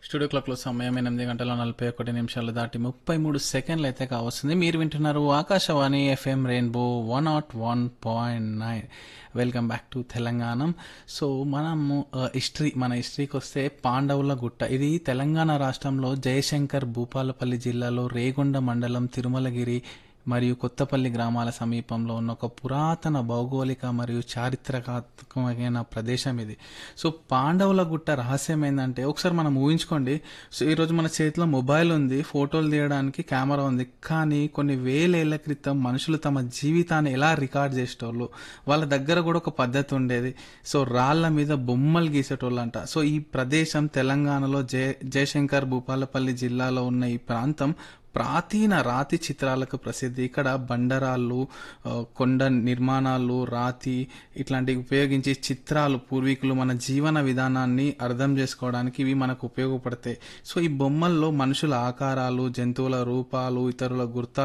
studio క్లాక్లో సమయం ఎనిమిది గంటల నలభై ఒకటి నిమిషాలు దాటి ముప్పై మూడు సెకండ్లు అయితే కావస్తుంది మీరు వింటున్నారు Akashvani FM rainbow one nought one point nine welcome back to Telangana so మనము హిస్టరీ మన హిస్టరీకి వస్తే పాండవుల గుట్ట ఇది తెలంగాణ రాష్ట్రంలో జయశంకర్ భూపాలపల్లి జిల్లాలో రేగొండ మండలం తిరుమలగిరి మరియు కొత్తపల్లి గ్రామాల సమీపంలో ఉన్న ఒక పురాతన భౌగోళిక మరియు చారిత్రకాత్మకమైన ప్రదేశం ఇది సో పాండవుల గుట్ట రహస్యం ఏంటంటే ఒకసారి మనం ఊహించుకోండి సో ఈరోజు మన చేతిలో మొబైల్ ఉంది ఫోటోలు తీయడానికి కెమెరా ఉంది కానీ కొన్ని వేలేళ్ల క్రితం మనుషులు తమ జీవితాన్ని ఎలా రికార్డ్ చేసేటోళ్ళు వాళ్ళ దగ్గర కూడా ఒక పద్ధతి ఉండేది సో రాళ్ల మీద బొమ్మలు గీసేటోళ్ళు అంట సో ఈ ప్రదేశం తెలంగాణలో జయ జయశంకర్ భూపాలపల్లి జిల్లాలో ఉన్న ఈ ప్రాంతం ప్రాచీన రాతి చిత్రాలకు ప్రసిద్ధి ఇక్కడ బండరాళ్ళు ఆ, కొండ నిర్మాణాలు రాతి ఇట్లాంటివి ఉపయోగించి చిత్రాలు పూర్వీకులు మన జీవన విధానాన్ని అర్థం చేసుకోవడానికి ఇవి మనకు ఉపయోగపడతాయి సో ఈ బొమ్మల్లో మనుషుల ఆకారాలు జంతువుల రూపాలు ఇతరుల గుర్తాలు